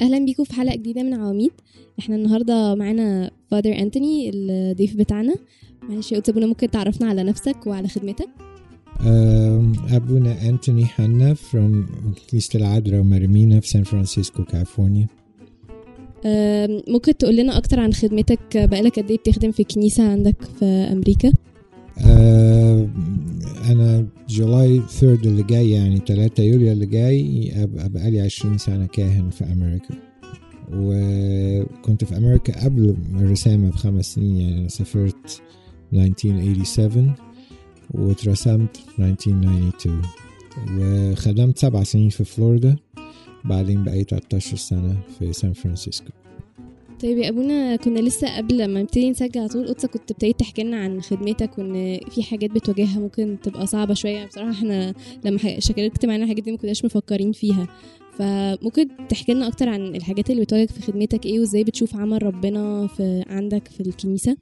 اهلا بيكم في حلقه جديده من عواميد احنا النهارده معانا فادر انتوني الضيف بتاعنا معلش يا قدس ابونا ممكن تعرفنا على نفسك وعلى خدمتك Um, أبونا أنتوني حنا from كنيسة العذراء ومرمينا في سان فرانسيسكو كاليفورنيا أم، ممكن تقول لنا اكتر عن خدمتك بقالك قد ايه بتخدم في كنيسه عندك في امريكا آه، أنا جولاي 3 اللي جاي يعني 3 يوليو اللي جاي أبقى بقالي 20 سنة كاهن في أمريكا وكنت في أمريكا قبل الرسامة بخمس سنين يعني أنا سافرت 1987 واترسمت 1992 وخدمت سبع سنين في فلوريدا بعدين بقيت 13 سنة في سان فرانسيسكو طيب يا ابونا كنا لسه قبل ما نبتدي نسجل على طول قدسك كنت ابتديت تحكي لنا عن خدمتك وان في حاجات بتواجهها ممكن تبقى صعبه شويه بصراحه احنا لما ح- شكلت معانا الحاجات دي ما كناش مفكرين فيها فممكن تحكي لنا اكتر عن الحاجات اللي بتواجهك في خدمتك ايه وازاي بتشوف عمل ربنا في عندك في الكنيسه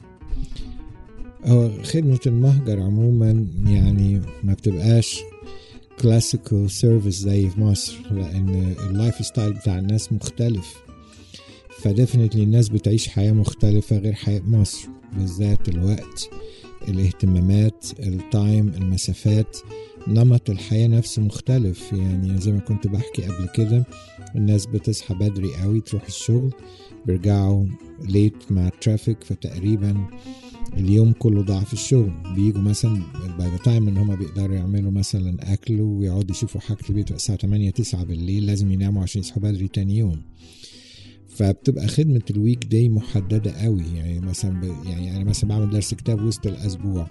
هو خدمة المهجر عموما يعني ما بتبقاش كلاسيكال سيرفيس زي في مصر لأن اللايف ستايل بتاع الناس مختلف فديفنتلي الناس بتعيش حياة مختلفة غير حياة مصر بالذات الوقت الاهتمامات التايم المسافات نمط الحياة نفسه مختلف يعني زي ما كنت بحكي قبل كده الناس بتصحى بدري قوي تروح الشغل بيرجعوا ليت مع الترافيك فتقريبا اليوم كله ضاع في الشغل بيجوا مثلا باي تايم ان هم بيقدروا يعملوا مثلا اكل ويقعدوا يشوفوا حاجه البيت بقى الساعه 8 9 بالليل لازم يناموا عشان يصحوا بدري تاني يوم فبتبقى خدمة الويك داي محددة قوي يعني مثلا ب... يعني أنا مثلا بعمل درس كتاب وسط الأسبوع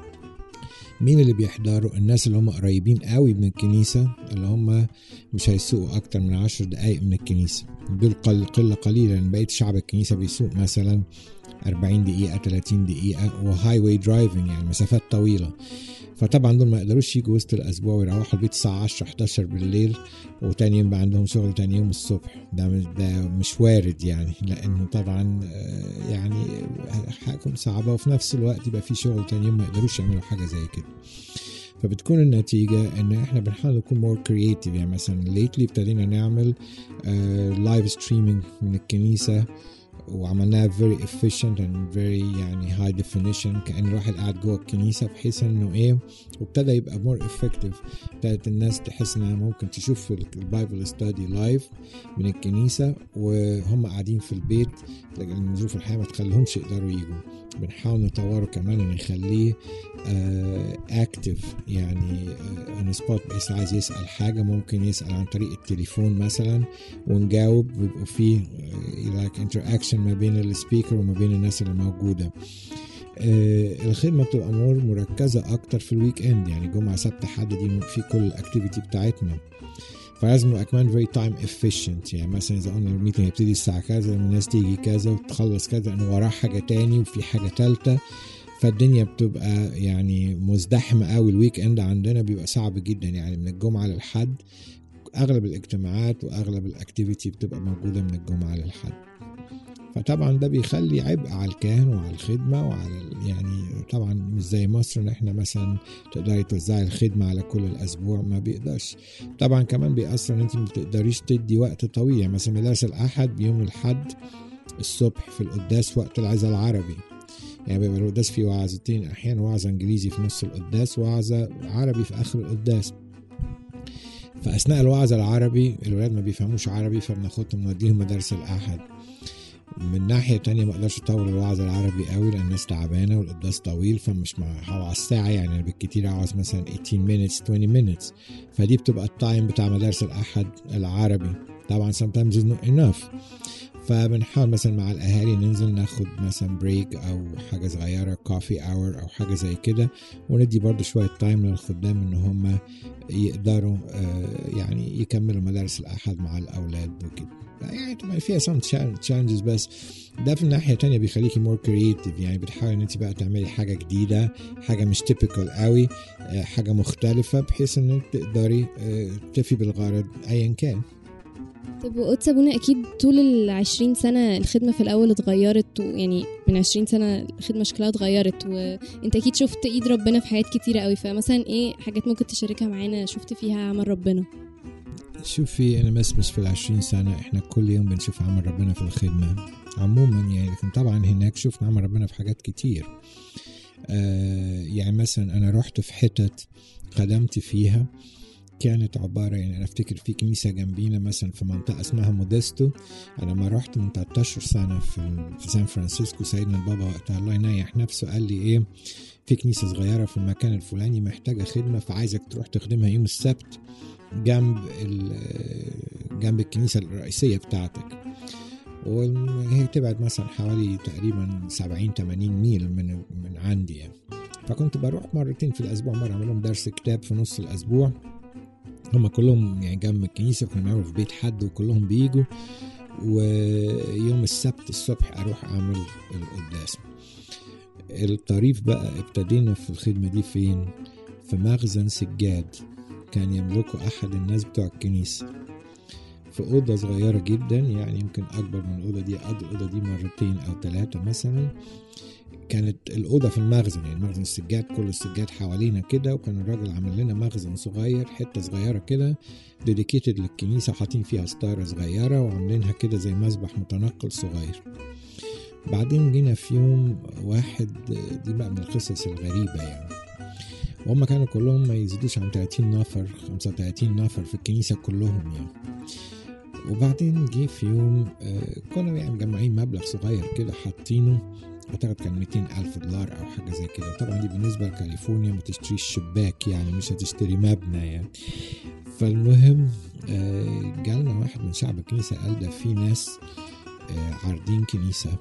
مين اللي بيحضروا الناس اللي هم قريبين قوي من الكنيسة اللي هم مش هيسوقوا أكتر من عشر دقايق من الكنيسة دول قل... قلة قليلة لأن بقية شعب الكنيسة بيسوق مثلا 40 دقيقة 30 دقيقة وهاي واي درايفنج يعني مسافات طويلة فطبعا دول ما يقدروش يجوا وسط الاسبوع ويروحوا البيت الساعه 10 11 بالليل وتاني يوم بقى عندهم شغل تاني يوم الصبح ده مش ده مش وارد يعني لانه طبعا آه، يعني حاجه صعبه وفي نفس الوقت يبقى في شغل تاني يوم ما يقدروش يعملوا حاجه زي كده فبتكون النتيجة إن إحنا بنحاول نكون مور كرييتيف يعني مثلا ليتلي ابتدينا نعمل لايف ستريمينج من الكنيسة وعملناها very efficient and very يعني high definition كأن الواحد قاعد جوه الكنيسة بحيث انه ايه وابتدى يبقى more effective ابتدت الناس تحس انها ممكن تشوف البايبل ستادي لايف من الكنيسة وهم قاعدين في البيت لكن ظروف الحياة ما تخليهمش يقدروا يجوا بنحاول نطوره كمان ان نخليه اكتف يعني اون سبوت بحيث عايز يسال حاجه ممكن يسال عن طريق التليفون مثلا ونجاوب ويبقوا فيه لايك انتراكشن ما بين السبيكر وما بين الناس اللي موجوده آه، الخدمه بتبقى مور مركزه اكتر في الويك اند يعني جمعه سبت حد دي في كل الاكتيفيتي بتاعتنا فلازم نبقى كمان فيري تايم efficient يعني مثلا اذا قلنا الميتنج هيبتدي الساعه كذا لما الناس تيجي كذا وتخلص كذا لانه وراه حاجه تاني وفي حاجه تالته فالدنيا بتبقى يعني مزدحمه قوي الويك اند عندنا بيبقى صعب جدا يعني من الجمعه للحد اغلب الاجتماعات واغلب الاكتيفيتي بتبقى موجوده من الجمعه للحد فطبعا ده بيخلي عبء على الكاهن وعلى الخدمه وعلى ال- يعني طبعا مش زي مصر ان احنا مثلا تقدري توزعي الخدمه على كل الاسبوع ما بيقدرش طبعا كمان بيأثر ان انت ما بتقدريش تدي وقت طويل يعني مثلا مدارس الاحد بيوم الحد الصبح في القداس وقت العزاء العربي يعني بيبقى القداس فيه وعظتين احيانا وعظه انجليزي في نص القداس وعظه عربي في اخر القداس فاثناء الوعظ العربي الولاد ما بيفهموش عربي فبناخدهم نوديهم مدارس الاحد من ناحية تانية ما اقدرش اطول الوعظ العربي قوي لان الناس تعبانة والقداس طويل فمش مع هوعظ ساعة يعني أنا بالكتير اقعد مثلا 18 minutes 20 minutes فدي بتبقى التايم بتاع مدارس الاحد العربي طبعا sometimes is not enough فبنحاول مثلا مع الاهالي ننزل ناخد مثلا بريك او حاجه صغيره كوفي اور او حاجه زي كده وندي برضو شويه تايم للخدام ان هم يقدروا آه، يعني يكملوا مدارس الاحد مع الاولاد وكده يعني طبعا فيها some challenges بس ده في الناحيه التانية بيخليكي مور كرييتيف يعني بتحاولي ان انت بقى تعملي حاجه جديده حاجه مش تيبيكال قوي آه، حاجه مختلفه بحيث انك تقدري آه، تفي بالغرض ايا كان طب وقدس ابونا اكيد طول ال 20 سنه الخدمه في الاول اتغيرت يعني من 20 سنه الخدمه شكلها اتغيرت وانت اكيد شفت ايد ربنا في حاجات كتيره قوي فمثلا ايه حاجات ممكن تشاركها معانا شفت فيها عمل ربنا شوفي انا بس مش في العشرين سنة احنا كل يوم بنشوف عمل ربنا في الخدمة عموما يعني لكن طبعا هناك شفنا عمل ربنا في حاجات كتير آه يعني مثلا انا رحت في حتت خدمت فيها كانت عبارة يعني أنا أفتكر في كنيسة جنبينا مثلا في منطقة اسمها موديستو أنا ما رحت من 13 سنة في, في سان فرانسيسكو سيدنا البابا وقتها الله ينيح نفسه قال لي إيه في كنيسة صغيرة في المكان الفلاني محتاجة خدمة فعايزك تروح تخدمها يوم السبت جنب جنب الكنيسة الرئيسية بتاعتك وهي تبعد مثلا حوالي تقريبا 70 80 ميل من من عندي يعني. فكنت بروح مرتين في الاسبوع مره اعمل لهم درس كتاب في نص الاسبوع هم كلهم يعني جنب الكنيسه كنا بنعمل في بيت حد وكلهم بيجوا ويوم السبت الصبح اروح اعمل القداس الطريف بقى ابتدينا في الخدمه دي فين في مخزن سجاد كان يملكه احد الناس بتوع الكنيسه في أوضة صغيرة جدا يعني يمكن أكبر من الأوضة دي قد الأوضة دي مرتين أو ثلاثة مثلا كانت الأوضة في المخزن يعني مخزن السجاد كل السجاد حوالينا كده وكان الراجل عامل لنا مخزن صغير حتة صغيرة كده ديديكيتد للكنيسة حاطين فيها ستارة صغيرة وعاملينها كده زي مسبح متنقل صغير بعدين جينا في يوم واحد دي بقى من القصص الغريبة يعني وهم كانوا كلهم ما يزيدوش عن 30 نفر 35 نفر في الكنيسة كلهم يعني وبعدين جه في يوم كنا يعني مجمعين مبلغ صغير كده حاطينه اعتقد كان 200 ألف دولار أو حاجة زي كده طبعا دي بالنسبة لكاليفورنيا ما تشتريش شباك يعني مش هتشتري مبنى يعني فالمهم جالنا واحد من شعب الكنيسة قال ده في ناس عارضين كنيسة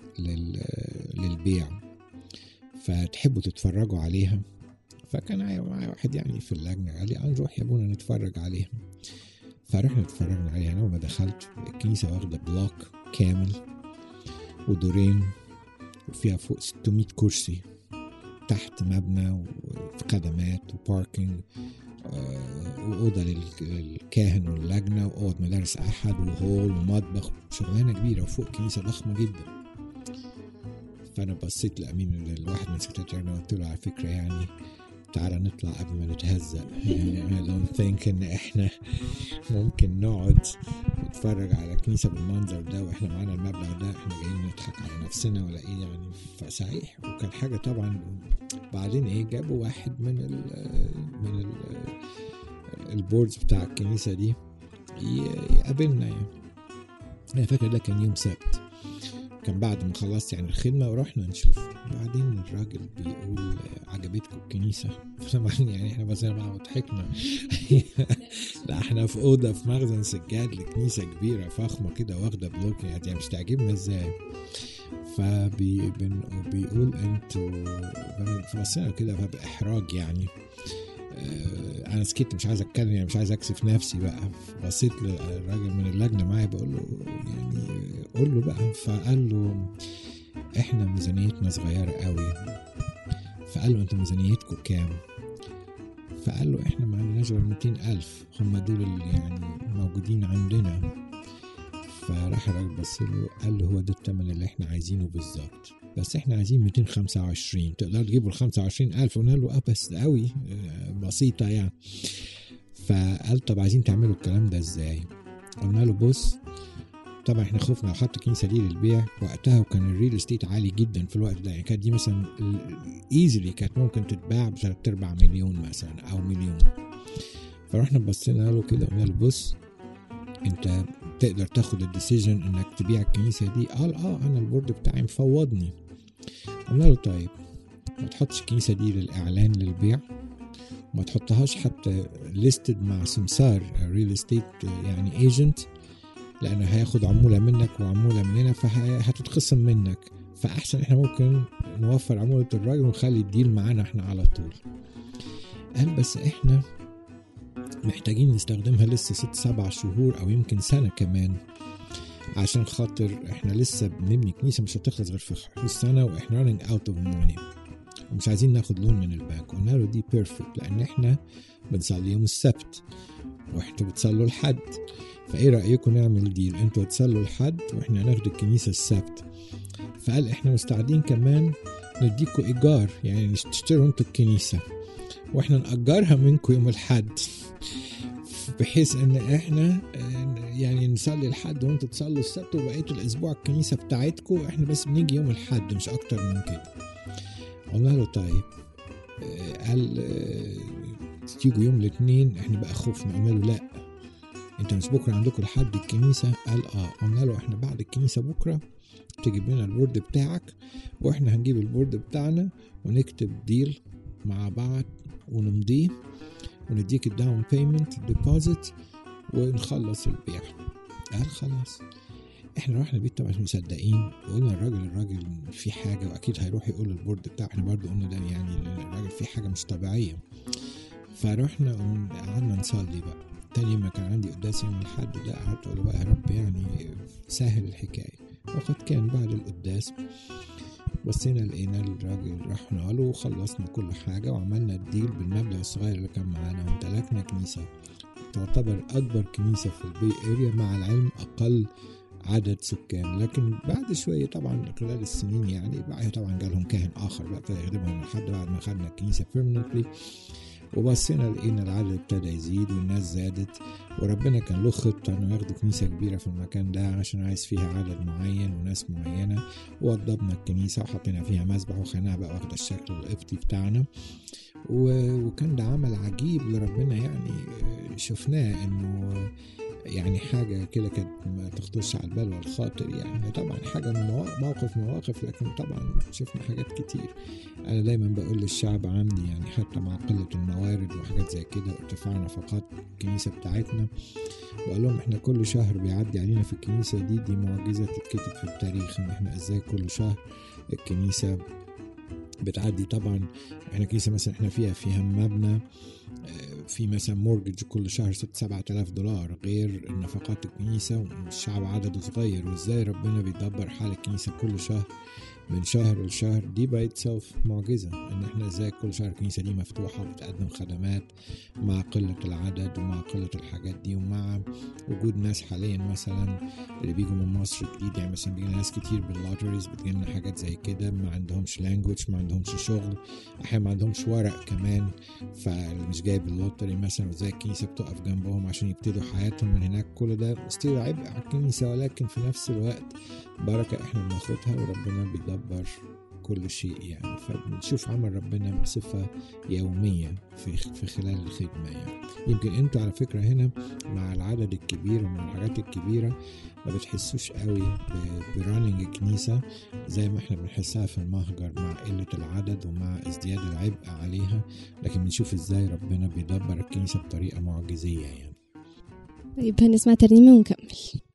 للبيع فتحبوا تتفرجوا عليها فكان معايا واحد يعني في اللجنة قال لي نروح يا ابونا نتفرج عليها فرحنا اتفرجنا عليها أنا وما دخلت الكنيسة واخدة بلوك كامل ودورين وفيها فوق 600 كرسي تحت مبنى وخدمات وباركينج وأوضة للكاهن واللجنة وأوض مدارس أحد وهول ومطبخ شغلانة كبيرة وفوق كنيسة ضخمة جدا فأنا بصيت لأمين الواحد من سكرتيرنا قلت له على فكرة يعني تعالى نطلع قبل ما نتهزق يعني I don't think ان احنا ممكن نقعد نتفرج على كنيسة بالمنظر ده واحنا معانا المبلغ ده احنا جايين نضحك على نفسنا ولا ايه يعني فصحيح وكان حاجة طبعا بعدين ايه جابوا واحد من ال من ال البوردز بتاع الكنيسة دي يقابلنا يعني انا فاكر ده كان يوم سبت كان بعد ما خلصت يعني الخدمة ورحنا نشوف بعدين الراجل بيقول عجبتكم الكنيسة طبعا يعني احنا بصينا معاه وضحكنا لا احنا في أوضة في مخزن سجاد لكنيسة كبيرة فخمة كده واخدة بلوك يعني مش تعجبنا ازاي فبيقول انتوا فبصينا كده فبإحراج يعني انا سكت مش عايز اتكلم يعني مش عايز اكسف نفسي بقى بصيت للراجل من اللجنه معايا بقول له يعني قول له بقى فقال له احنا ميزانيتنا صغيره قوي فقال له انتوا ميزانيتكم كام فقال له احنا ما عندناش غير 200 الف هم دول اللي يعني موجودين عندنا فراح الراجل بص له قال له هو ده الثمن اللي احنا عايزينه بالظبط بس احنا عايزين 225 تقدر تجيبوا ال 25000 قلنا له اه بس قوي بسيطه يعني فقال طب عايزين تعملوا الكلام ده ازاي قلنا له بص طبعا احنا خفنا حط الكنيسه دي للبيع وقتها وكان الريل استيت عالي جدا في الوقت ده يعني كانت دي مثلا ايزلي كانت ممكن تتباع بثلاث ارباع مليون مثلا او مليون فرحنا بصينا له كده قلنا له بص انت تقدر تاخد الديسيجن انك تبيع الكنيسه دي قال اه انا البورد بتاعي مفوضني قلنا له طيب ما تحطش الكنيسه دي للاعلان للبيع وما تحطهاش حتى ليستد مع سمسار ريل استيت يعني ايجنت لانه هياخد عموله منك وعموله مننا فهتتخصم منك فاحسن احنا ممكن نوفر عموله الراجل ونخلي الديل معانا احنا على طول قال بس احنا محتاجين نستخدمها لسه ست سبع شهور او يمكن سنة كمان عشان خاطر احنا لسه بنبني كنيسة مش هتخلص غير في السنة واحنا running out of money ومش عايزين ناخد لون من البنك قلنا له دي بيرفكت لان احنا بنصلي يوم السبت واحنا بتصلوا الحد فايه رايكم نعمل ديل انتوا هتصلوا الحد واحنا هناخد الكنيسة السبت فقال احنا مستعدين كمان نديكوا ايجار يعني تشتروا انتوا الكنيسة واحنا نأجرها منكم يوم الحد بحيث ان احنا آه، يعني نصلي الحد وانتوا تصلوا السبت وبقيه الاسبوع الكنيسه بتاعتكم احنا بس بنيجي يوم الحد مش اكتر من كده قلنا له طيب آه، قال آه، تيجوا يوم الاثنين احنا بقى خوفنا قلنا له لا انت مش بكره عندكم لحد الكنيسه قال اه قلنا له احنا بعد الكنيسه بكره تجيب لنا البورد بتاعك واحنا هنجيب البورد بتاعنا ونكتب ديل مع بعض ونمضيه ونديك الداون بيمنت ديبوزيت ونخلص البيع قال خلاص احنا رحنا البيت طبعا مش مصدقين وقلنا الراجل الراجل في حاجه واكيد هيروح يقول البورد بتاعه احنا برضو قلنا ده يعني الراجل في حاجه مش طبيعيه فرحنا قم- قعدنا نصلي بقى تاني ما كان عندي قداس يوم الحد ده قعدت اقول له بقى يا رب يعني سهل الحكايه وقد كان بعد القداس بصينا لقينا الراجل رحنا له وخلصنا كل حاجة وعملنا الديل بالمبلغ الصغير اللي كان معانا وامتلكنا كنيسة تعتبر أكبر كنيسة في البي اريا مع العلم أقل عدد سكان لكن بعد شوية طبعا خلال السنين يعني بعدها طبعا جالهم كاهن آخر بقى ابتدى يخدمهم لحد بعد ما خدنا الكنيسة permanently وبصينا لقينا العدد ابتدى يزيد والناس زادت وربنا كان له خطة انه ياخدوا كنيسة كبيرة في المكان ده عشان عايز فيها عدد معين وناس معينة ووضبنا الكنيسة وحطينا فيها مسبح وخليناها بقى واخدة الشكل القبطي بتاعنا و- وكان ده عمل عجيب لربنا يعني آه، شفناه انه يعني حاجة كده كانت ما تخطرش على البال والخاطر يعني طبعا حاجة من موا- موقف مواقف لكن طبعا شفنا حاجات كتير أنا دايما بقول للشعب عندي يعني حتى مع قلة الموارد وحاجات زي كده وارتفاع نفقات الكنيسة بتاعتنا بقول لهم احنا كل شهر بيعدي علينا في الكنيسة دي دي معجزة تتكتب في التاريخ ان احنا ازاي كل شهر الكنيسة بتعدي طبعا احنا كنيسة مثلا احنا فيها فيها مبنى آه، في مثلا مورجج كل شهر ست سبعة آلاف دولار غير نفقات الكنيسة والشعب عدده صغير وازاي ربنا بيدبر حال الكنيسة كل شهر من شهر لشهر دي باي سيلف معجزة ان احنا ازاي كل شهر الكنيسة دي مفتوحة وبتقدم خدمات مع قلة العدد ومع قلة الحاجات دي ومع وجود ناس حاليا مثلا اللي بيجوا من مصر جديد يعني مثلا بيجي ناس كتير باللوتريز بتجيلنا حاجات زي كده ما عندهمش لانجوج ما عندهمش شغل احيانا ما عندهمش ورق كمان فاللي مش جايب اللوتري مثلا وزي الكنيسه بتقف جنبهم عشان يبتدوا حياتهم من هناك كل ده ستيل عبء على الكنيسه ولكن في نفس الوقت بركه احنا بناخدها وربنا بيدبر كل شيء يعني فبنشوف عمل ربنا بصفة يومية في في خلال الخدمة يعني يمكن انتوا على فكرة هنا مع العدد الكبير ومع الحاجات الكبيرة ما بتحسوش قوي براننج الكنيسة زي ما احنا بنحسها في المهجر مع قلة العدد ومع ازدياد العبء عليها لكن بنشوف ازاي ربنا بيدبر الكنيسة بطريقة معجزية يعني طيب هنسمع ترنيمة ونكمل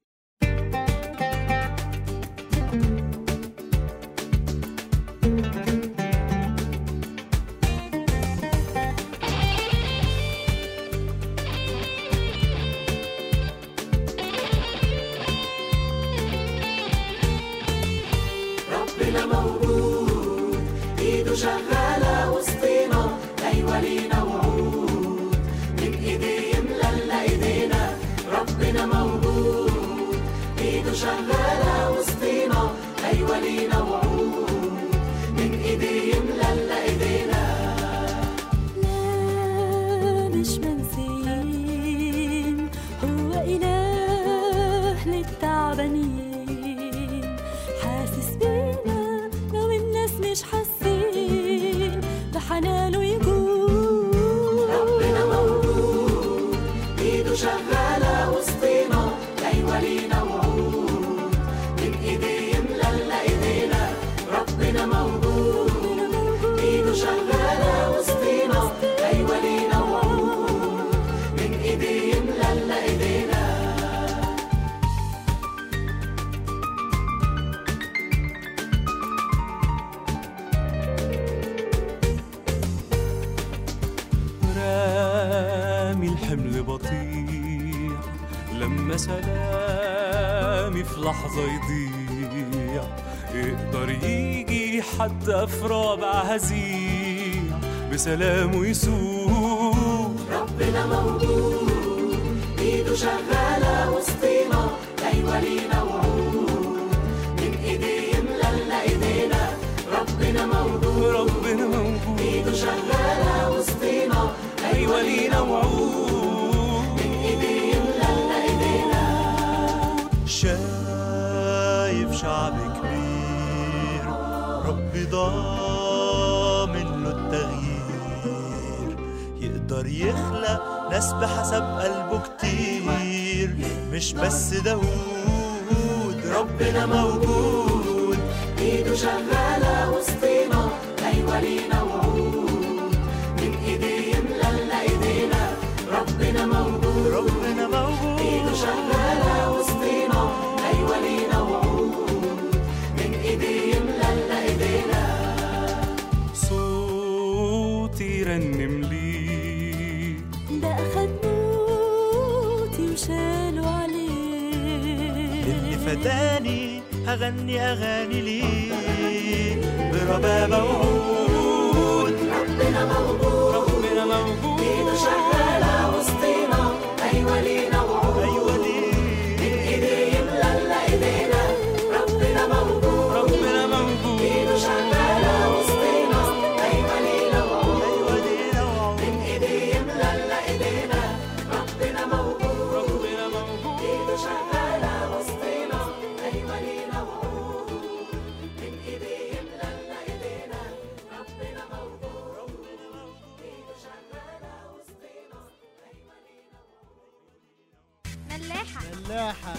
ربنا موجود ايده شغالة وسطينا ايوه لينا وعود من ايديه يملى ايدينا ربنا موجود ايده شغالة وسطينا ايوه لينا وعود من ايديه يملى ايدينا لا مش منسيين هو إله للتعبانين حاسس بينا لو الناس مش حاسين بحنانه يجود ربنا موجود ايده شغالة وسطينا ايوه لينا وعود من ايديه يملى ايدينا ربنا موجود ايده شغالة وسطينا ايوه لينا وعود من ايديه يملى ايدينا رامي الحمل بطيء لما سلامي في لحظة يضيع يقدر يجي حتى في رابع هزيع بسلامه يسوق ربنا موجود ايده شغالة وسطينا ايوه لينا وعود من ايديه يملى ايدينا ربنا موجود ربنا موجود ايده شغالة وسطينا أيوة لينا وعود من شايف شعب كبير ربي ضامن له التغيير يقدر يخلق ناس بحسب قلبه كتير مش بس داود ربنا موجود ايده شغالة وسطينا ايوه لينا وعود من ايديه يملى لنا ايدينا ربنا موجود ربنا موجود ايده شغالة وسطينا ايوه لينا وعود من ايديه يملى لنا ايدينا صوتي رنم لي ده أخد موتي وشالوا عليه اللي فداني هغني اغاني ليه بربابة وعود ربنا موجود ربنا موجود ايده شغالة وسطينا ايوه لينا وعود ايوه ليه من ايديه يملى لنا ايدينا ربنا موجود ربنا موجود ايده شغالة وسطينا ايوه لينا وعود ايوه ليه نوعه من ايديه يملى لنا ايدينا ربنا موجود ربنا موجود ايده شغالة وسطينا ايوه لينا وعود من ايديه يملى لنا ايدينا ربنا موجود ايده شغالة وسطينا ايوه لينا ملاحة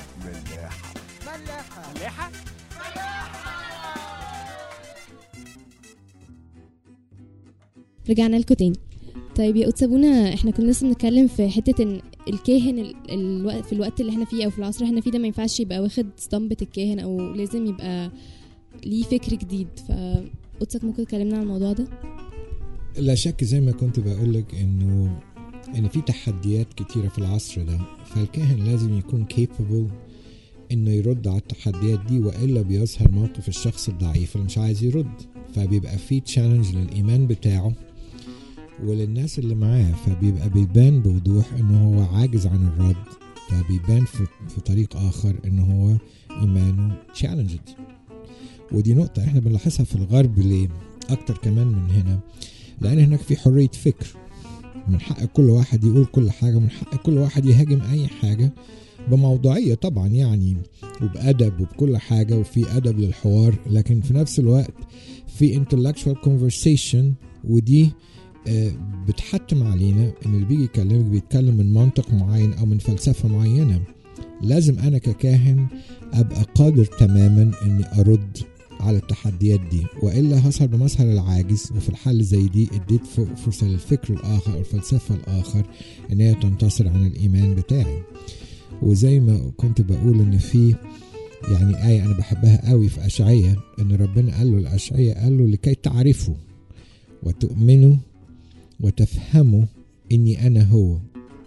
رجعنا لكم تاني طيب يا قدس ابونا احنا كنا لسه بنتكلم في حته ان الكاهن ال- الوقت في الوقت اللي احنا فيه او في العصر اللي احنا فيه ده ما ينفعش يبقى واخد اسطمبة الكاهن او لازم يبقى ليه فكر جديد فقدسك ممكن تكلمنا عن الموضوع ده لا شك زي ما كنت بقولك انه ان في تحديات كتيره في العصر ده فالكاهن لازم يكون capable انه يرد على التحديات دي والا بيظهر موقف الشخص الضعيف اللي مش عايز يرد فبيبقى في تشالنج للايمان بتاعه وللناس اللي معاه فبيبقى بيبان بوضوح انه هو عاجز عن الرد فبيبان في, في طريق اخر انه هو ايمانه challenged ودي نقطة احنا بنلاحظها في الغرب ليه اكتر كمان من هنا لان هناك في حرية فكر من حق كل واحد يقول كل حاجة من حق كل واحد يهاجم اي حاجة بموضوعية طبعا يعني وبأدب وبكل حاجة وفي أدب للحوار لكن في نفس الوقت في intellectual conversation ودي آه، بتحتم علينا ان اللي بيجي يكلمك بيتكلم من منطق معين او من فلسفة معينة لازم انا ككاهن ابقى قادر تماما اني ارد على التحديات دي والا هظهر بمظهر العاجز وفي الحال زي دي اديت ف- فرصه للفكر الاخر او الفلسفه الاخر ان هي تنتصر عن الايمان بتاعي وزي ما كنت بقول ان في يعني آية أنا بحبها قوي في أشعية إن ربنا قال له لأشعية قال له لكي تعرفوا وتؤمنوا وتفهموا إني أنا هو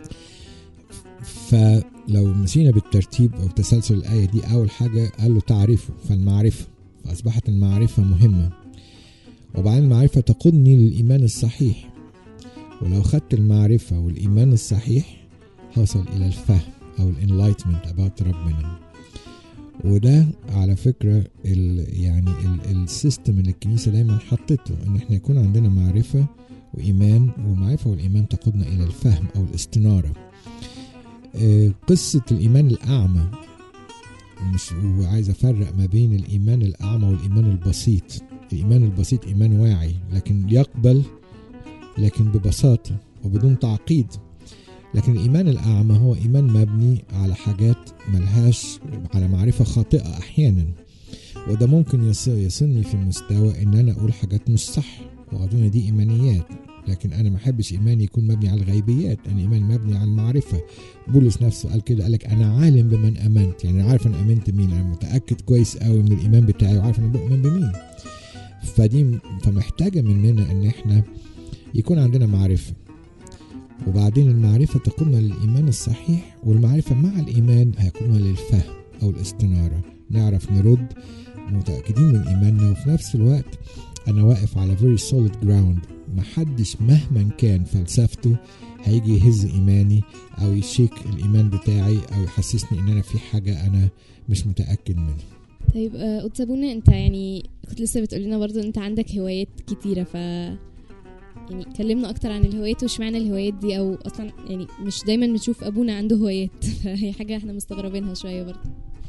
فلو مشينا بالترتيب أو تسلسل الآية دي أول حاجة قال له تعرفوا فالمعرفة فأصبحت المعرفة مهمة وبعدين المعرفة تقودني للإيمان الصحيح ولو خدت المعرفة والإيمان الصحيح هوصل إلى الفهم أو الانلايتمنت about ربنا وده على فكرة ال يعني السيستم اللي الكنيسة دايما حطته ان احنا يكون عندنا معرفة وإيمان والمعرفة والإيمان تقودنا إلى الفهم أو الاستنارة آه، قصة الإيمان الأعمى مش وعايز أفرق ما بين الإيمان الأعمى والإيمان البسيط الإيمان البسيط إيمان واعي لكن يقبل لكن ببساطة وبدون تعقيد لكن الإيمان الأعمى هو إيمان مبني على حاجات ملهاش على معرفة خاطئة أحيانا وده ممكن يص- يصلني في مستوى إن أنا أقول حاجات مش صح وأظن دي إيمانيات لكن أنا ما أحبش إيماني يكون مبني على الغيبيات أنا إيمان مبني على المعرفة بولس نفسه قال كده قال لك أنا عالم بمن أمنت يعني أنا عارف أنا أمنت مين أنا متأكد كويس قوي من الإيمان بتاعي وعارف أنا بؤمن بمين فدي فمحتاجة مننا إن إحنا يكون عندنا معرفة وبعدين المعرفة تقودنا للإيمان الصحيح والمعرفة مع الإيمان هيقودنا للفهم أو الاستنارة نعرف نرد متأكدين من إيماننا وفي نفس الوقت أنا واقف على very solid ground محدش مهما كان فلسفته هيجي يهز إيماني أو يشيك الإيمان بتاعي أو يحسسني إن أنا في حاجة أنا مش متأكد منها طيب آه، قدس ابونا انت يعني كنت لسه بتقول لنا برضو ان انت عندك هوايات كتيره ف يعني كلمنا اكتر عن الهوايات واشمعنى الهوايات دي او اصلا يعني مش دايما بنشوف ابونا عنده هوايات فهي حاجه احنا مستغربينها شويه برضو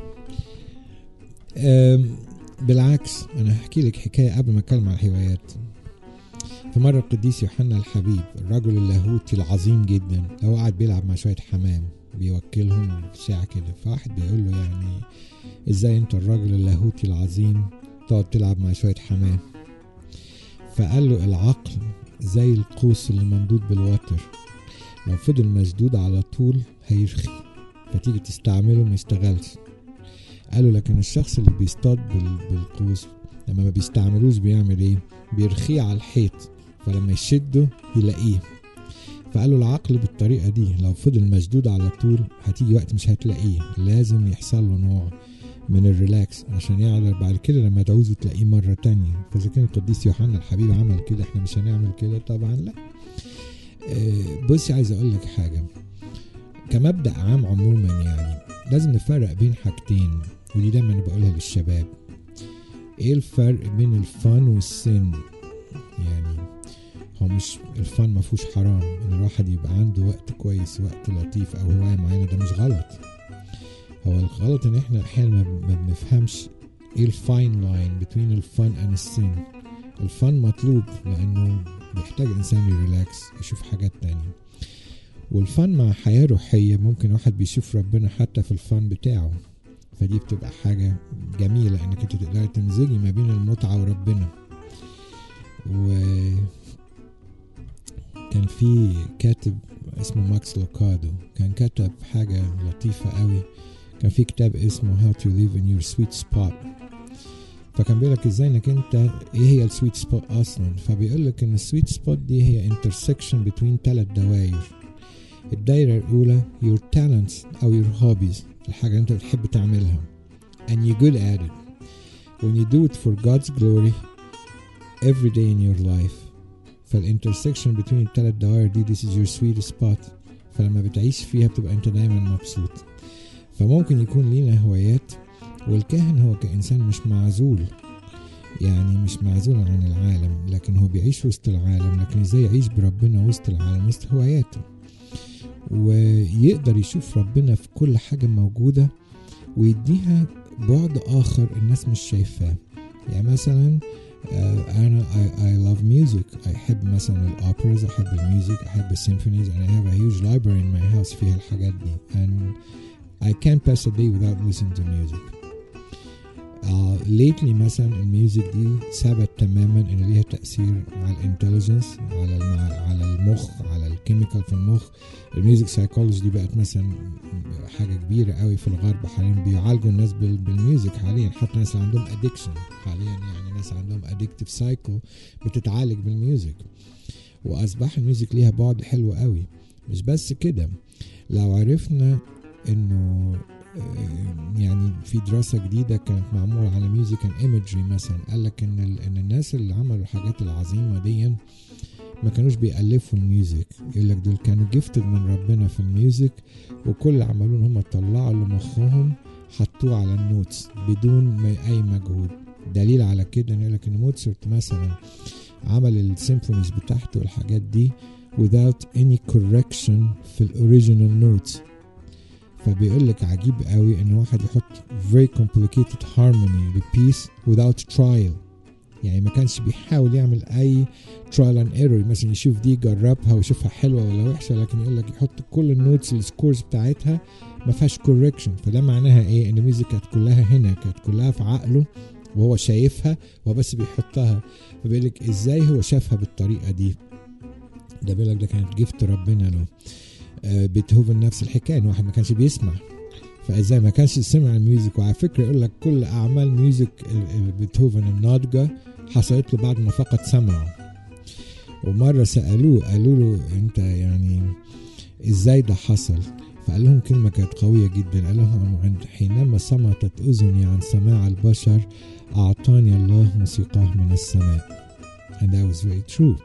أم، بالعكس انا هحكي لك حكايه قبل ما اتكلم عن الهوايات في مرة القديس يوحنا الحبيب الرجل اللاهوتي العظيم جدا هو قاعد بيلعب مع شوية حمام بيوكلهم ساعة كده فواحد بيقول له يعني ازاي انت الراجل اللاهوتي العظيم تقعد تلعب مع شوية حمام فقال له العقل زي القوس اللي ممدود بالوتر لو فضل مشدود على طول هيرخي فتيجي تستعمله ما يشتغلش قالوا لكن الشخص اللي بيصطاد بال- بالقوس لما ما بيستعملوش بيعمل ايه بيرخيه على الحيط فلما يشده يلاقيه فقالوا العقل بالطريقة دي لو فضل مشدود على طول هتيجي وقت مش هتلاقيه لازم يحصل له نوع من الريلاكس عشان يعرف بعد كده لما تعوزه تلاقيه مرة تانية فإذا كان القديس يوحنا الحبيب عمل كده احنا مش هنعمل كده طبعا لا آه، بصي عايز اقول لك حاجة كمبدأ عام عموما يعني لازم نفرق بين حاجتين ودي دايما أنا بقولها للشباب ايه الفرق بين الفن والسن يعني هو مش الفن ما فيهوش حرام ان الواحد يبقى عنده وقت كويس وقت لطيف او هوايه معينه ده مش غلط هو الغلط ان احنا احيانا ما- ما بنفهمش ايه الفاين لاين بين الفن and السن الفن مطلوب لانه بيحتاج انسان يريلاكس يشوف حاجات تانية والفن مع حياة روحية ممكن واحد بيشوف ربنا حتى في الفن بتاعه فدي بتبقى حاجة جميلة انك انت تقدري تمزجي ما بين المتعة وربنا و كان في كاتب اسمه ماكس لوكادو كان كتب حاجة لطيفة قوي كان في كتاب اسمه How to Live in Your Sweet Spot فكان بيقول لك ازاي انك انت ايه هي السويت سبوت اصلا فبيقول لك ان السويت سبوت دي هي intersection between ثلاث دواير الدايرة الأولى your talents أو your hobbies الحاجة اللي أنت بتحب تعملها and you're good at it when you do it for God's glory every day in your life فالintersection between الثلاث دوائر دي this is your sweet spot فلما بتعيش فيها بتبقى أنت دايما مبسوط فممكن يكون لينا هوايات والكاهن هو كإنسان مش معزول يعني مش معزول عن العالم لكن هو بيعيش وسط العالم لكن ازاي يعيش بربنا وسط العالم وسط هواياته ويقدر يشوف ربنا في كل حاجة موجودة ويديها بعد آخر الناس مش شايفاه يعني مثلا آه، أنا I, I love music أحب مثلا الأوبرز أحب الميوزك أحب السيمفونيز and I have a huge library in my house فيها الحاجات دي and I can't pass a day without listening to music uh, lately مثلا الميوزك دي ثبت تماما ان ليها تاثير على الانتليجنس على المع... على المخ على الكيميكال في المخ الميوزك سايكولوجي دي بقت مثلا حاجه كبيره قوي في الغرب حاليا بيعالجوا الناس بال... بالميوزك حاليا حتى ناس اللي عندهم ادكشن حاليا يعني ناس عندهم ادكتيف سايكو بتتعالج بالميوزك واصبح الميوزك ليها بعد حلو قوي مش بس كده لو عرفنا انه آه، يعني في دراسة جديدة كانت معمولة على ميوزك اند ايمجري مثلا قال لك ان ال- ان الناس اللي عملوا الحاجات العظيمة دي ما كانوش بيألفوا الميوزك يقول لك دول كانوا جفتد من ربنا في الميوزك وكل اللي عملوه ان هم طلعوا اللي مخهم حطوه على النوتس بدون ما اي مجهود دليل على كده ان يقول لك ان موتسرت مثلا عمل السيمفونيز بتاعته والحاجات دي without any correction في الاوريجينال نوتس فبيقول لك عجيب قوي ان واحد يحط very complicated harmony لبيس without trial يعني ما كانش بيحاول يعمل اي trial and error مثلا يشوف دي جربها ويشوفها حلوه ولا وحشه لكن يقول لك يحط كل النوتس السكورز بتاعتها ما فيهاش كوركشن فده معناها ايه ان الميوزك كانت كلها هنا كانت كلها في عقله وهو شايفها وهو بس بيحطها فبيقول لك ازاي هو شافها بالطريقه دي ده بيقول لك ده كانت جفت ربنا له آه، بيتهوفن نفس الحكايه ان واحد ما كانش بيسمع فازاي ما كانش سمع الميوزك وعلى فكره يقول لك كل اعمال ميوزك ال- ال- بيتهوفن الناضجه حصلت له بعد ما فقد سمعه ومره سالوه قالوا له انت يعني ازاي ده حصل فقال لهم كلمة كانت قوية جدا قال لهم عند حينما صمتت أذني عن سماع البشر أعطاني الله موسيقاه من السماء and that was very true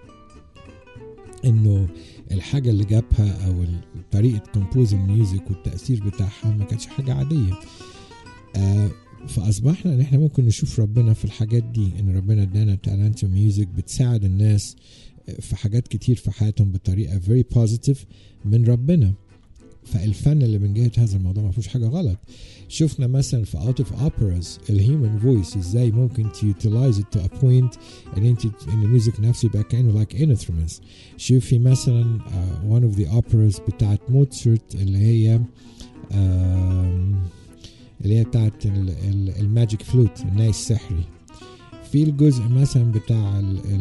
إنه الحاجة اللي جابها أو ال- طريقة كومبوز الميوزك والتأثير بتاعها ما كانتش حاجة عادية آه فأصبحنا إن إحنا ممكن نشوف ربنا في الحاجات دي إن ربنا ادانا تالنت ميوزك بتساعد الناس في حاجات كتير في حياتهم بطريقة very positive من ربنا فالفن اللي من جهه هذا الموضوع ما فيهوش حاجه غلط شفنا مثلا في اوت اوف اوبراز الهيومن فويس ازاي ممكن تيوتيلايز تو ا بوينت ان انت ان الميوزك نفسه يبقى كانه لايك انسترومنتس شوفي مثلا وان اوف ذا اوبراز بتاعت موتسرت اللي هي آم، اللي هي بتاعت الماجيك فلوت الناي السحري في الجزء مثلا بتاع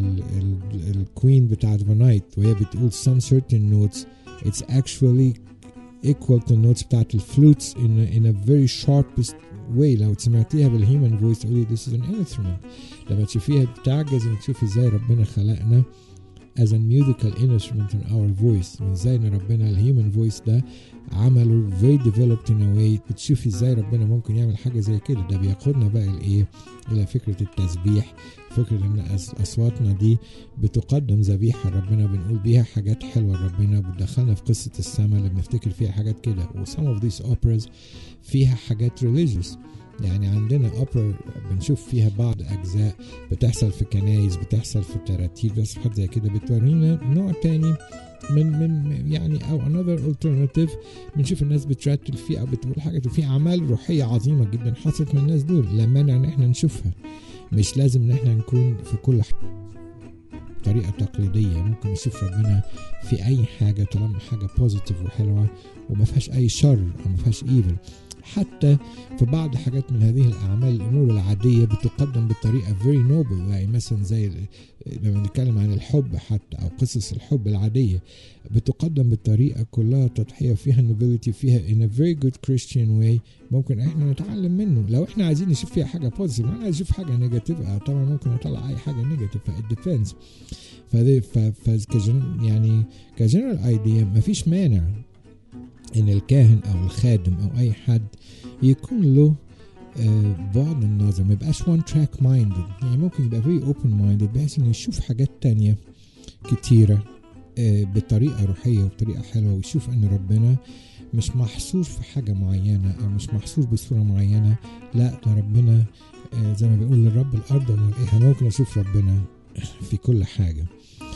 الكوين بتاعت فانايت وهي بتقول some certain notes it's actually equal to notes بتاعت الفلوتس in a, in a very sharpest way لو سمعتيها بالهيومن فويس تقولي this is an instrument لما تشوفيها بتعجز انك تشوفي ازاي ربنا خلقنا as a musical instrument in our voice وازاي ان ربنا الهيومن فويس ده عمله very developed in a way بتشوفي ازاي ربنا ممكن يعمل حاجه زي كده ده بيقودنا بقى لايه الى فكره التسبيح فكره ان أص- اصواتنا دي بتقدم ذبيحه ربنا بنقول بيها حاجات حلوه لربنا بتدخلنا في قصه السماء اللي بنفتكر فيها حاجات كده و some of these operas فيها حاجات religious يعني عندنا اوبرا بنشوف فيها بعض اجزاء بتحصل في كنايس بتحصل في تراتيل بس حاجات زي كده بتورينا نوع تاني من من يعني او another alternative بنشوف الناس بترتل فيه او بتقول حاجات وفي اعمال روحيه عظيمه جدا حصلت من الناس دول لا مانع ان احنا نشوفها مش لازم ان احنا نكون في كل ح- طريقه تقليديه ممكن نشوف ربنا في اي حاجه طالما حاجه بوزيتيف وحلوه وما فيهاش اي شر او ما فيهاش ايفل حتى في بعض حاجات من هذه الاعمال الامور العاديه بتقدم بطريقه very noble يعني مثلا زي ال- لما نتكلم عن الحب حتى او قصص الحب العاديه بتقدم بطريقه كلها تضحيه فيها nobility فيها in a very good Christian way ممكن احنا نتعلم منه لو احنا عايزين نشوف فيها حاجه بوزيتيف انا عايز اشوف حاجه نيجاتيف طبعا ممكن اطلع اي حاجه نيجاتيف فit depends فدي ف ف كجن يعني كجنرال ايديا مفيش مانع ان الكاهن او الخادم او اي حد يكون له آه، بعد النظر ما يبقاش وان تراك مايندد يعني ممكن يبقى فيري اوبن مايندد بحيث انه يشوف حاجات تانية كتيرة آه، بطريقة روحية وبطريقة حلوة ويشوف ان ربنا مش محصور في حاجة معينة او مش محصور بصورة معينة لا ده ربنا آه، زي ما بيقول للرب الارض وملئها أنا ممكن اشوف ربنا في كل حاجة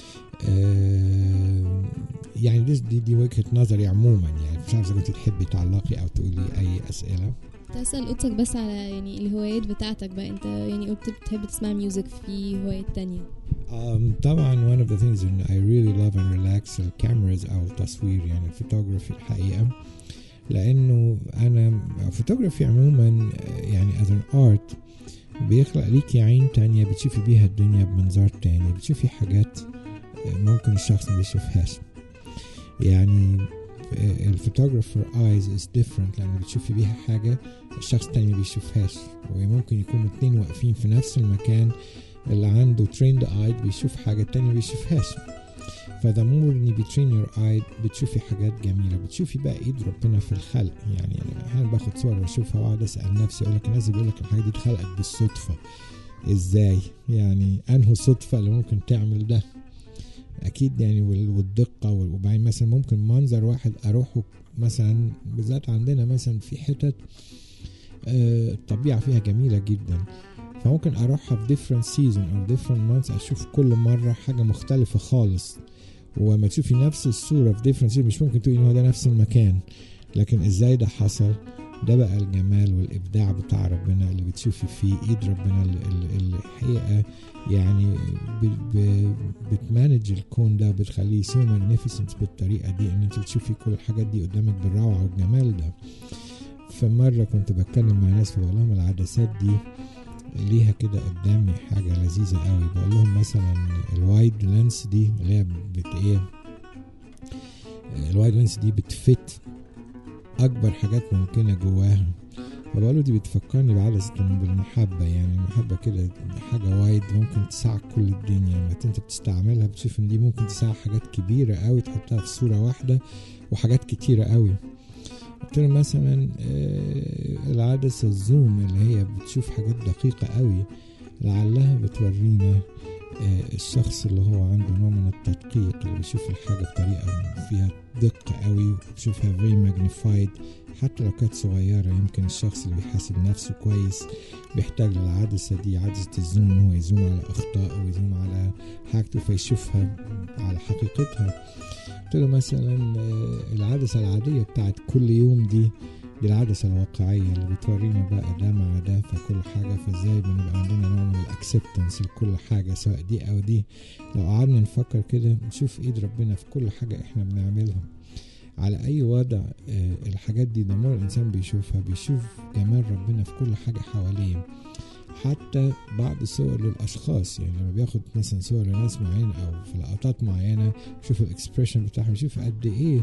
آه، يعني دي, دي, دي وجهة نظري عموما يعني مش عارف اذا كنت تحبي تعلقي او تقولي اي اسئلة كنت اسال قدسك بس على يعني الهوايات بتاعتك بقى انت يعني قلت بتحب تسمع ميوزك في هوايات تانية Um, طبعا one of the things that I really love and relax الكاميرز او التصوير يعني الفوتوغرافي الحقيقة لانه انا فوتوغرافي عموما آه، يعني as an art بيخلق ليكي عين تانية بتشوفي بيها الدنيا بمنظار تاني بتشوفي حاجات آه، ممكن الشخص ما بيشوفهاش يعني الفوتوغرافر ايز از ديفرنت لان بتشوفي بيها حاجه الشخص التاني ما بيشوفهاش وممكن يكونوا اتنين واقفين في نفس المكان اللي عنده تريند اي بيشوف حاجه التاني ما بيشوفهاش فذا مور ان بترين يور اي بتشوفي حاجات جميله بتشوفي بقى ايد ربنا في الخلق يعني انا احيانا باخد صور واشوفها واقعد اسال نفسي اقول لك الناس اللي بيقول لك الحاجه دي اتخلقت بالصدفه ازاي يعني انه صدفه اللي ممكن تعمل ده اكيد يعني وال- والدقه وال- وبعدين مثلا ممكن منظر واحد اروحه مثلا بالذات عندنا مثلا في حتت آه، الطبيعه فيها جميله جدا فممكن اروحها في different season او different months اشوف كل مره حاجه مختلفه خالص ولما تشوفي نفس الصوره في different season مش ممكن تقولي ان هو ده نفس المكان لكن ازاي ده حصل ده بقى الجمال والابداع بتاع ربنا اللي بتشوفي فيه ايد ربنا اللي- اللي اللي الحقيقه يعني ب- ب- بتمانج الكون ده وبتخليه سو ماجنيفيسنت بالطريقه دي ان انت تشوفي كل الحاجات دي قدامك بالروعه والجمال ده فمره كنت بتكلم مع ناس فبقول لهم العدسات دي ليها كده قدامي حاجه لذيذه قوي بقول لهم مثلا الوايد لينس دي اللي هي بت ايه الوايد لينس دي بتفت اكبر حاجات ممكنه جواها فبقول له دي بتفكرني بعدسة بالمحبة يعني المحبة كده حاجة وايد ممكن تساع كل الدنيا لما انت بتستعملها بتشوف ان دي ممكن تساع حاجات كبيرة قوي تحطها في صورة واحدة وحاجات كتيرة قوي قلت له مثلا آه، العدسة الزوم اللي هي بتشوف حاجات دقيقة قوي لعلها بتورينا آه، الشخص اللي هو عنده نوع من التدقيق اللي بيشوف الحاجة بطريقة فيها دقة قوي وبيشوفها very magnified حتى لو كانت صغيرة يمكن الشخص اللي بيحاسب نفسه كويس بيحتاج للعدسة دي عدسة الزوم إن هو يزوم على أخطائه ويزوم على حاجته فيشوفها على حقيقتها قلت له مثلا آه، العدسة العادية بتاعت كل يوم دي دي العدسة الواقعية اللي بتورينا بقى ده مع ده في كل حاجة فازاي بنبقى عندنا نوع من الاكسبتنس لكل حاجة سواء دي أو دي لو قعدنا نفكر كده نشوف ايد ربنا في كل حاجة احنا بنعملها على اي وضع آه، الحاجات دي ده مر الانسان بيشوفها بيشوف جمال ربنا في كل حاجة حواليه حتى بعض الصور للاشخاص يعني لما بياخد مثلا صور لناس معينه او في لقطات معينه يشوف الاكسبريشن بتاعهم يشوف قد ايه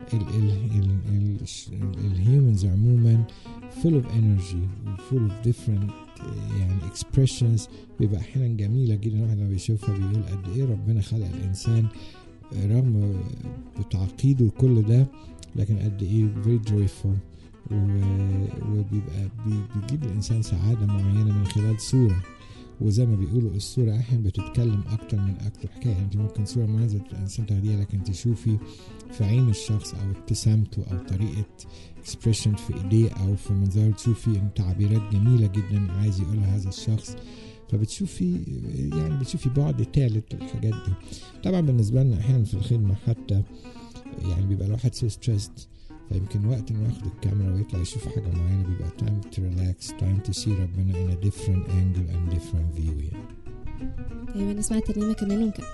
الهيومنز عموما full of energy و full of different آه، يعني expressions بيبقى احيانا جميله جدا الواحد لما بيشوفها بيقول قد ايه ربنا خلق الانسان آه، رغم بتعقيده كل ده لكن قد ايه very joyful و- وبيبقى بي- بيجيب الانسان سعاده معينه من خلال صوره وزي ما بيقولوا الصورة أحيانا بتتكلم أكتر من أكتر حكاية أنت ممكن صورة معينة الإنسان تاخديها لكن تشوفي في عين الشخص أو ابتسامته أو طريقة اكسبريشن في إيديه أو في منظره تشوفي تعبيرات جميلة جدا عايز يقولها هذا الشخص فبتشوفي يعني بتشوفي بعد ثالث للحاجات دي طبعا بالنسبة لنا أحيانا في الخدمة حتى يعني بيبقى الواحد سو ستريسد فيمكن وقت انه ياخد الكاميرا ويطلع يشوف حاجة معينة بيبقى time to relax time to see ربنا in a different angle and different view يعني طيب نسمع ترنيمة كمان ونكمل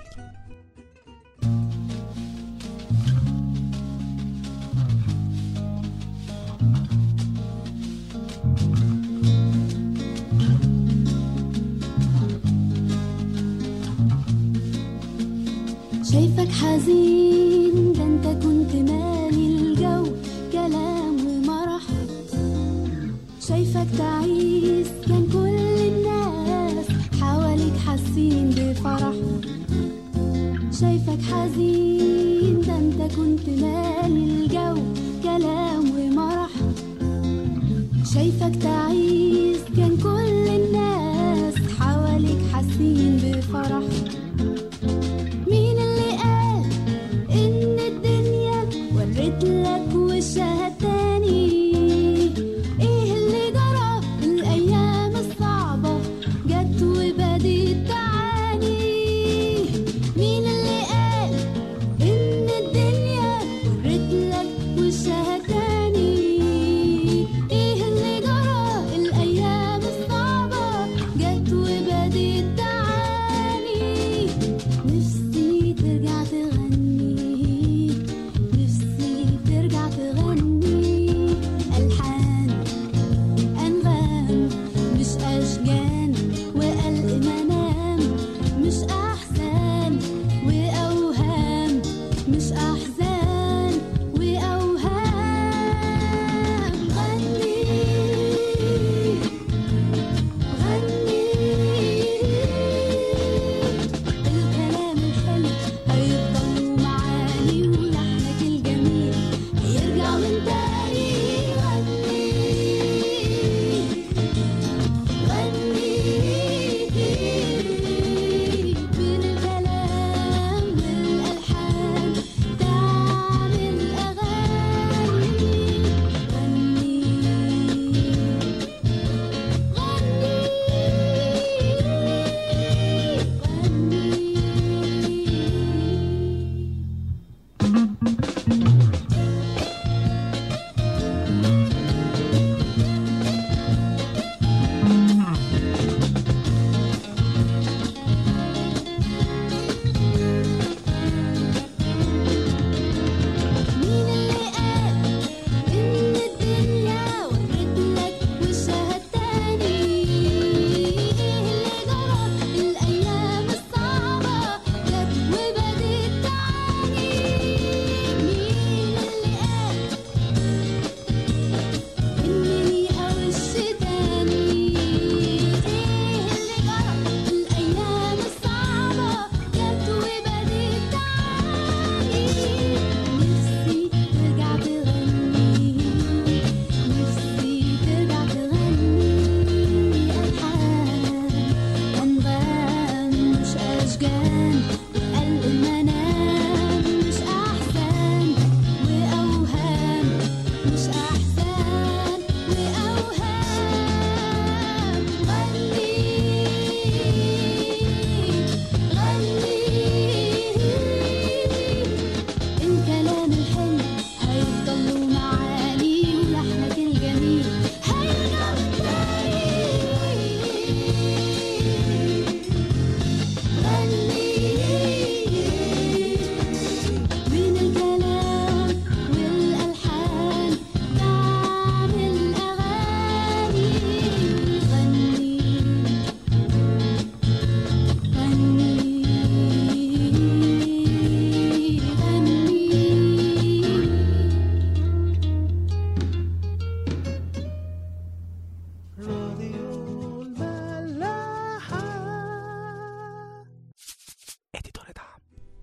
شايفك حزين ده انت كنت مالي الجو كلام ومرح شايفك تعيس كان كل الناس حواليك حاسين بفرح شايفك حزين ده انت كنت مالي الجو كلام ومرح شايفك تعيس كان كل الناس حواليك حاسين بفرح مين اللي قال ان الدنيا ورت لك وشها تاني ايه اللي جرى الايام الصعبة جت وبدت تعاني مين اللي قال ان الدنيا ورت لك وشها تاني ايه اللي جرى الايام الصعبة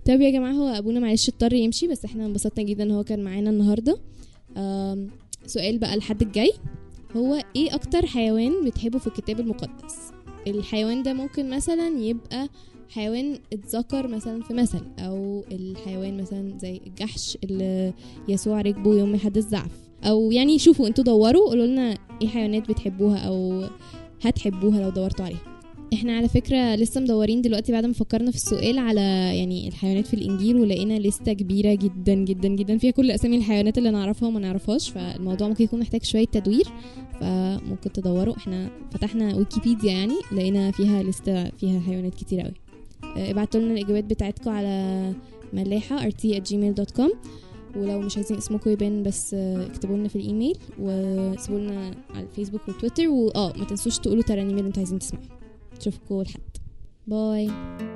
طب يا جماعه هو ابونا معلش اضطر يمشي بس احنا انبسطنا جدا ان هو كان معانا النهارده آم، سؤال بقى الحد الجاي هو ايه اكتر حيوان بتحبه في الكتاب المقدس الحيوان ده ممكن مثلا يبقى حيوان اتذكر مثلا في مثل او الحيوان مثلا زي الجحش اللي يسوع ركبه يوم يحدث زعف او يعني شوفوا انتوا دوروا قولوا لنا ايه حيوانات بتحبوها او هتحبوها لو دورتوا عليها احنا على فكرة لسه مدورين دلوقتي بعد ما فكرنا في السؤال على يعني الحيوانات في الانجيل ولقينا لستة كبيرة جدا جدا جدا فيها كل اسامي الحيوانات اللي نعرفها وما نعرفش فالموضوع ممكن يكون محتاج شوية تدوير فممكن تدوروا احنا فتحنا ويكيبيديا يعني لقينا فيها لستة فيها حيوانات كتير قوي اه، ابعتوا لنا الاجابات بتاعتكم على ملاحة rt@gmail.com ولو مش عايزين اسمكم يبان بس اه، اكتبوا لنا في الايميل وسيبوا لنا على الفيسبوك والتويتر واه ما تنسوش تقولوا ترانيم اللي انتوا عايزين تسمعوها اشوفكم لحد باي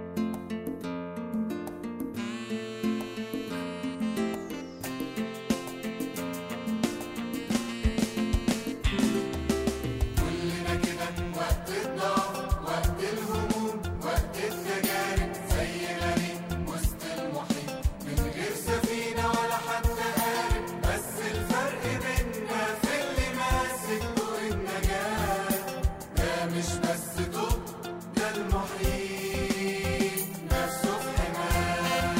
كلنا كده وقت الضعف وقت الهموم وقت التجارب زي غريب وسط المحيط من غير سفينة ولا حتى قارب بس الفرق بينا في اللي ماسك طوق النجاة ده مش بس طوق ده المحيط نفسه في حماه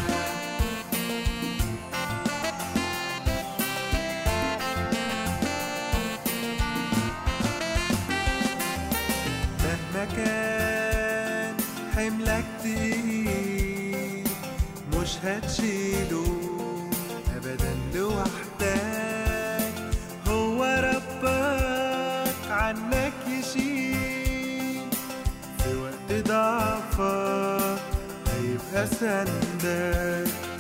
مهما كان حملك تقيل مش هتشيله ابدا لوحدك هو ربك عنك يشيل في وقت ضعفك هيبقى سندك